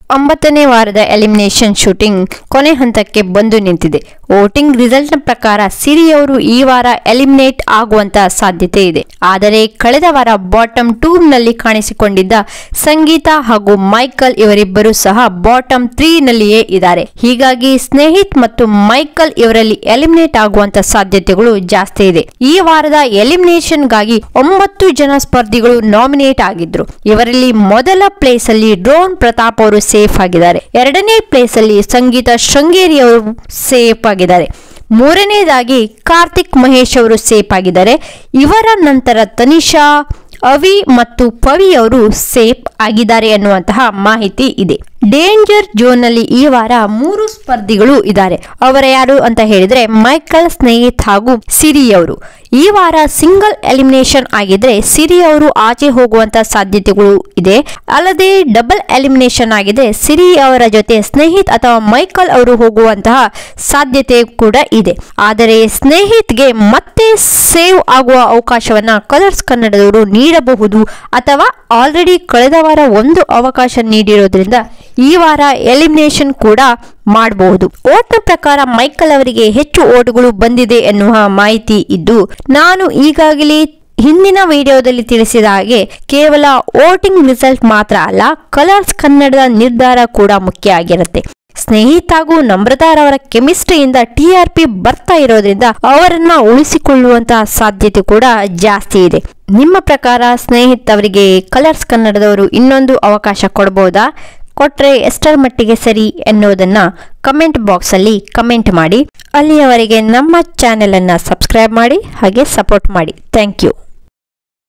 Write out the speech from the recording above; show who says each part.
Speaker 1: ಒಂಬತ್ತನೇ ವಾರದ elimination shooting ಕೊನೆ ಹಂತಕ್ಕೆ ಬಂದು ನಿಂತಿದೆ ವೋಟಿಂಗ್ ರಿಸಲ್ಟ್ನ ಪ್ರಕಾರ ಸಿರಿಯವರು ಈ ವಾರ ಎಲಿಮಿನೇಟ್ ಆಗುವಂತ ಸಾಧ್ಯತೆ ಇದೆ ಆದರೆ ಕಳೆದ ವಾರ ಬಾಟಮ್ ಟೂ ನಲ್ಲಿ ಕಾಣಿಸಿಕೊಂಡಿದ್ದ ಸಂಗೀತ ಹಾಗೂ ಮೈಕಲ್ ಇವರಿಬ್ಬರು ಸಹ ಬಾಟಮ್ ತ್ರೀ ನಲ್ಲಿಯೇ ಇದ್ದಾರೆ ಹೀಗಾಗಿ ಸ್ನೇಹಿತ್ ಮತ್ತು ಮೈಕಲ್ ಇವರಲ್ಲಿ ಎಲಿಮಿನೇಟ್ ಆಗುವಂತ ಸಾಧ್ಯತೆಗಳು ಜಾಸ್ತಿ ಇದೆ ಈ ವಾರದ ಎಲಿಮಿನೇಷನ್ಗಾಗಿ ಒಂಬತ್ತು ಜನ ಸ್ಪರ್ಧಿಗಳು ನಾಮಿನೇಟ್ ಆಗಿದ್ರು ಇವರಲ್ಲಿ ಮೊದಲ ಪ್ಲೇಸ್ ಅಲ್ಲಿ ಡ್ರೋನ್ ಪ್ರತಾಪ್ ಅವರು ಸೇಫ್ ಆಗಿದ್ದಾರೆ ಎರಡನೇ ಪ್ಲೇಸ್ ಅಲ್ಲಿ ಸಂಗೀತ ಶೃಂಗೇರಿ ಅವರು ಸೇಫ್ ಆಗಿದ್ದಾರೆ ಮೂರನೇದಾಗಿ ಕಾರ್ತಿಕ್ ಮಹೇಶ್ ಅವರು ಸೇಫ್ ಆಗಿದ್ದಾರೆ ಇವರ ನಂತರ ತನಿಷಾ ಅವಿ ಮತ್ತು ಪವಿ ಅವರು ಸೇಫ್ ಆಗಿದ್ದಾರೆ ಅನ್ನುವಂತಹ ಮಾಹಿತಿ ಇದೆ ಡೇಂಜರ್ ಝೋನ್ ನಲ್ಲಿ ಈ ವಾರ ಮೂರು ಸ್ಪರ್ಧಿಗಳು ಇದ್ದಾರೆ ಅವರ ಯಾರು ಅಂತ ಹೇಳಿದ್ರೆ ಮೈಕಲ್ ಸ್ನೇಹಿತ್ ಹಾಗೂ ಸಿರಿ ಅವರು ಈ ವಾರ ಸಿಂಗಲ್ ಎಲಿಮಿನೇಷನ್ ಆಗಿದ್ರೆ ಸಿರಿ ಅವರು ಆಚೆ ಹೋಗುವಂತ ಸಾಧ್ಯತೆಗಳು ಇದೆ ಅಲ್ಲದೆ ಡಬಲ್ ಎಲಿಮಿನೇಷನ್ ಆಗಿದೆ ಸಿರಿ ಅವರ ಜೊತೆ ಸ್ನೇಹಿತ್ ಅಥವಾ ಮೈಕಲ್ ಅವರು ಹೋಗುವಂತಹ ಸಾಧ್ಯತೆ ಕೂಡ ಇದೆ ಆದರೆ ಸ್ನೇಹಿತ್ಗೆ ಮತ್ತೆ ಸೇವ್ ಆಗುವ ಅವಕಾಶವನ್ನ ಕಲರ್ಸ್ ಕನ್ನಡದವರು ನೀಡಬಹುದು ಅಥವಾ ಆಲ್ರೆಡಿ ಕಳೆದ ವಾರ ಒಂದು ಅವಕಾಶ ನೀಡಿರೋದ್ರಿಂದ ಈ ವಾರ ಎಲಿಮಿನೇಷನ್ ಕೂಡ ಮಾಡಬಹುದು ಓಟ್ನ ಪ್ರಕಾರ ಮೈಕಲ್ ಅವರಿಗೆ ಹೆಚ್ಚು ಓಟುಗಳು ಬಂದಿದೆ ಎನ್ನುವ ಮಾಹಿತಿ ಇದ್ದು ನಾನು ಈಗಾಗಲೇ ಹಿಂದಿನ ವಿಡಿಯೋದಲ್ಲಿ ತಿಳಿಸಿದ ಹಾಗೆ ಕೇವಲ ವೋಟಿಂಗ್ ರಿಸಲ್ಟ್ ಮಾತ್ರ ಅಲ್ಲ ಕಲರ್ಸ್ ಕನ್ನಡದ ನಿರ್ಧಾರ ಕೂಡ ಮುಖ್ಯ ಆಗಿರುತ್ತೆ ಸ್ನೇಹಿತ ಹಾಗೂ ನಮ್ರತಾರವರ ಕೆಮಿಸ್ಟ್ರಿಯಿಂದ ಟಿ ಆರ್ ಪಿ ಬರ್ತಾ ಇರೋದ್ರಿಂದ ಅವರನ್ನ ಉಳಿಸಿಕೊಳ್ಳುವಂತಹ ಸಾಧ್ಯತೆ ಕೂಡ ಜಾಸ್ತಿ ಇದೆ ನಿಮ್ಮ ಪ್ರಕಾರ ಸ್ನೇಹಿತ್ ಅವರಿಗೆ ಕಲರ್ಸ್ ಕನ್ನಡದವರು ಇನ್ನೊಂದು ಅವಕಾಶ ಕೊಡಬಹುದಾ ಕೊಟ್ರೆ ಎಷ್ಟರ ಮಟ್ಟಿಗೆ ಸರಿ ಎನ್ನುವುದನ್ನ ಕಮೆಂಟ್ ಬಾಕ್ಸ್ ಅಲ್ಲಿ ಕಮೆಂಟ್ ಮಾಡಿ ಅಲ್ಲಿಯವರೆಗೆ ನಮ್ಮ ಚಾನೆಲ್ ಅನ್ನ ಸಬ್ಸ್ಕ್ರೈಬ್ ಮಾಡಿ ಹಾಗೆ ಸಪೋರ್ಟ್ ಮಾಡಿ ಥ್ಯಾಂಕ್ ಯು